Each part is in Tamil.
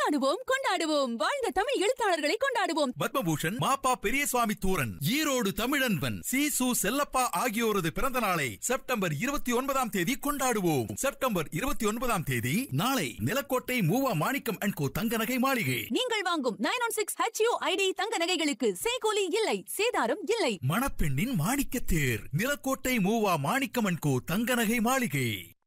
கொண்டாடுவோம் கொண்டாடுவோம் வாழ்ந்த தமிழ் எழுத்தாளர்களை கொண்டாடுவோம் பத்மபூஷன் மாப்பா பெரியசுவாமி தூரன் ஈரோடு தமிழன்பன் சி சு செல்லப்பா ஆகியோரது பிறந்த நாளை செப்டம்பர் இருபத்தி ஒன்பதாம் தேதி கொண்டாடுவோம் செப்டம்பர் இருபத்தி ஒன்பதாம் தேதி நாளை நிலக்கோட்டை மூவா மாணிக்கம் அண்ட் கோ தங்க நகை மாளிகை நீங்கள் வாங்கும் nine one six HU ID தங்க நகைகளுக்கு சேகோலி இல்லை சேதாரம் இல்லை மணப்பெண்ணின் மாணிக்க தேர் நிலக்கோட்டை மூவா மாணிக்கம் அண்ட் கோ தங்க நகை மாளிகை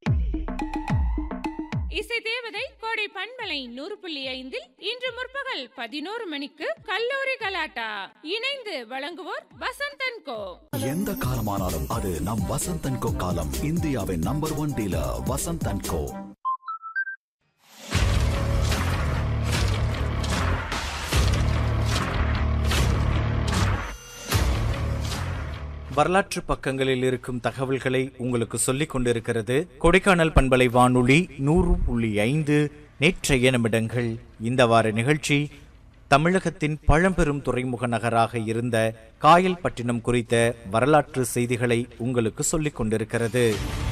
இசை தேவதை கோடை பண்பலை நூறு புள்ளி ஐந்தில் இன்று முற்பகல் பதினோரு மணிக்கு கல்லூரி கலாட்டா இணைந்து வழங்குவோர் வசந்தன் கோ எந்த காலமானாலும் அது நம் வசந்த் அண்ட் கோ காலம் இந்தியாவின் number one dealer Vasanth and co வரலாற்று பக்கங்களில் இருக்கும் தகவல்களை உங்களுக்கு சொல்லிக் கொண்டிருக்கிறது கொடைக்கானல் பண்பலை வானொலி நூறு புள்ளி ஐந்து நேற்றைய நிமிடங்கள் இந்த வார நிகழ்ச்சி தமிழகத்தின் பழம்பெரும் துறைமுக நகராக இருந்த காயல்பட்டினம் குறித்த வரலாற்று செய்திகளை உங்களுக்கு சொல்லிக் கொண்டிருக்கிறது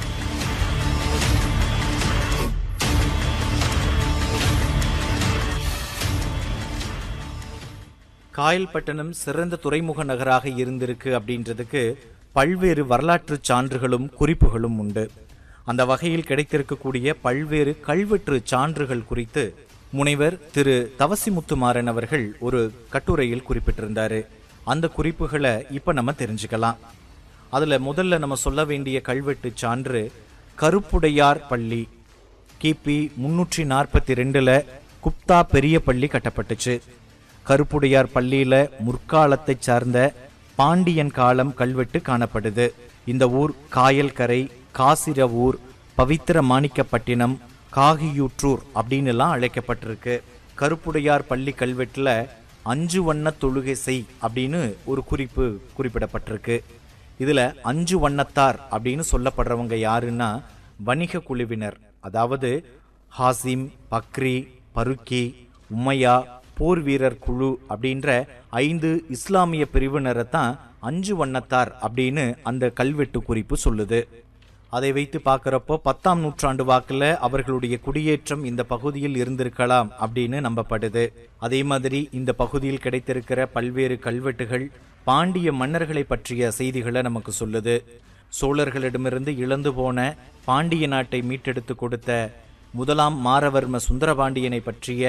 காயல்பட்டினம் சிறந்த துறைமுக நகராக இருந்திருக்கு அப்படின்றதுக்கு பல்வேறு வரலாற்று சான்றுகளும் குறிப்புகளும் உண்டு அந்த வகையில் கிடைத்திருக்கக்கூடிய பல்வேறு கல்வெற்று சான்றுகள் குறித்து முனைவர் திரு தவசிமுத்துமாறன் அவர்கள் ஒரு கட்டுரையில் குறிப்பிட்டிருந்தாரு அந்த குறிப்புகளை இப்ப நம்ம தெரிஞ்சுக்கலாம் அதுல முதல்ல நம்ம சொல்ல வேண்டிய கல்வெட்டு சான்று கருப்புடையார் பள்ளி கிபி முன்னூற்றி நாற்பத்தி ரெண்டுல குப்தா பெரிய பள்ளி கட்டப்பட்டுச்சு கருப்புடையார் பள்ளியில முற்காலத்தைச் சார்ந்த பாண்டியன் காலம் கல்வெட்டு காணப்படுது இந்த ஊர் காயல்கரை காசிர ஊர் பவித்திர மாணிக்கப்பட்டினம் காகியூற்றூர் அப்படின்னு எல்லாம் அழைக்கப்பட்டிருக்கு கருப்புடையார் பள்ளி கல்வெட்டுல அஞ்சு வண்ண தொழுகை செய் அப்படின்னு ஒரு குறிப்பு குறிப்பிடப்பட்டிருக்கு இதுல அஞ்சு வண்ணத்தார் அப்படின்னு சொல்லப்படுறவங்க யாருன்னா வணிக குழுவினர் அதாவது ஹாசிம் பக்ரி பருக்கி உமையா போர் வீரர் குழு அப்படின்ற ஐந்து இஸ்லாமிய பிரிவினரை தான் அஞ்சு வண்ணத்தார் அப்படின்னு அந்த கல்வெட்டு குறிப்பு சொல்லுது அதை வைத்து பார்க்குறப்போ பத்தாம் நூற்றாண்டு வாக்கில் அவர்களுடைய குடியேற்றம் இந்த பகுதியில் இருந்திருக்கலாம் அப்படின்னு நம்பப்படுது அதே மாதிரி இந்த பகுதியில் கிடைத்திருக்கிற பல்வேறு கல்வெட்டுகள் பாண்டிய மன்னர்களை பற்றிய செய்திகளை நமக்கு சொல்லுது சோழர்களிடமிருந்து இழந்து போன பாண்டிய நாட்டை மீட்டெடுத்து கொடுத்த முதலாம் மாரவர்ம சுந்தரபாண்டியனை பற்றிய